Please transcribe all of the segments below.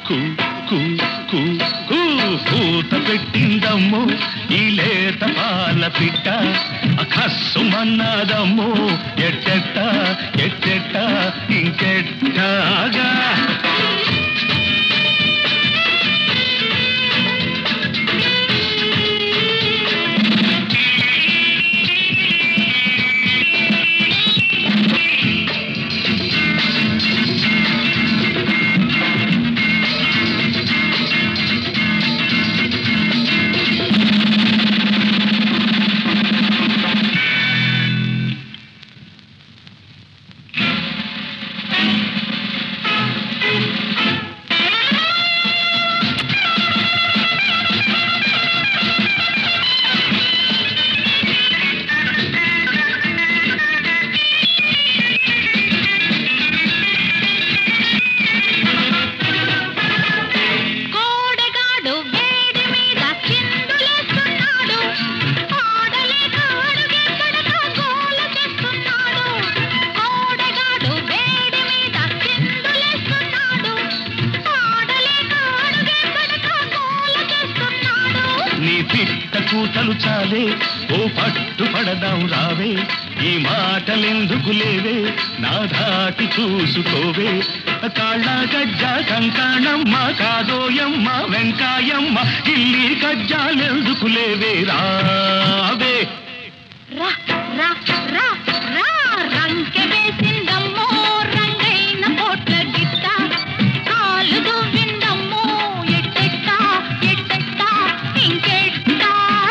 కు కు కు కు పూత పెట్టిందమ్మో ఈ లేత పాల పిట్ట అకస్సుమన్నదమ్మో ఎట్టెట్ట ఎట్టెట్ట ఇంకెట్టాగా కోడగాడు వేడి మీద చిందులేస్తున్నాడు ఆడలేక అడుగెక్కడక గోల చేస్తున్నాడు కోడగాడు వేడి మీద చిందులేస్తున్నాడు ఆడలేక అడుగెక్కడక గోల చేస్తున్నాడు నీ పిట్ట కూతలు చాలే ఓ పట్టు పడదాం రావే ఈ మాటలెందుకు లేవే నా దాటి చూసుకోవే కాళ్ళ గజ్జ కంకణమ్మ కాదోయమ్మ వెంకాయమ్మ ఇల్లి గజ్జాలెందుకు లేవే రావే రా రా రా రా రంకె వేసిందమ్మో రంగైన కోట్ల గిట్ట కాలు దువ్విందమ్మో ఎట్టెట్ట ఎట్టెట్ట ఇంకెట్టాగా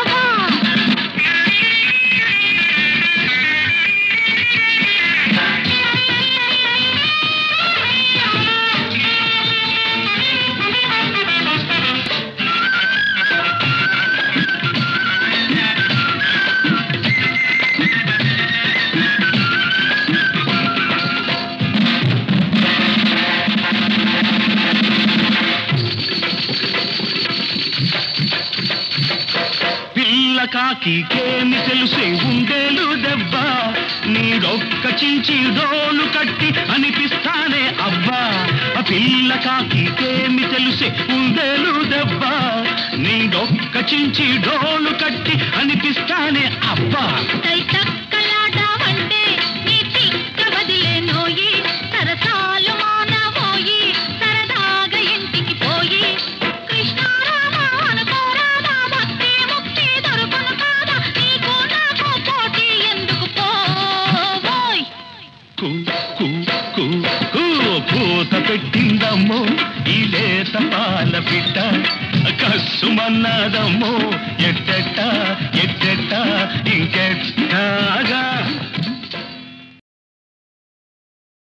పిల్ల కాకికేమి తెలిసే ఉండేలు దెబ్బ నీడొక్క చించి డోలు కట్టి అనిపిస్తానే అబ్బా ఆ పిల్ల కాకికేమి తెలిసే ఉండేలు దెబ్బ నీడొక్క చించి డోలు కట్టి అనిపిస్తానే అబ్బా తై తక్కలాడావంటే నీ తిక్క వదిలేనోయి సరసాలు మానవోయి సరదాగా ఇంటికి పోయి కృష్ణారామ అనుకోరాదా భక్తి ముక్తి దొరుకును కాదా నీకు నాకు పోటీ ఎందుకు పోవోయ్ కు కు కు కు పూత పెట్టిందమ్మో ఈ లేత పాల పిట్ట కస్సుమన్నదమ్మో ఎట్ట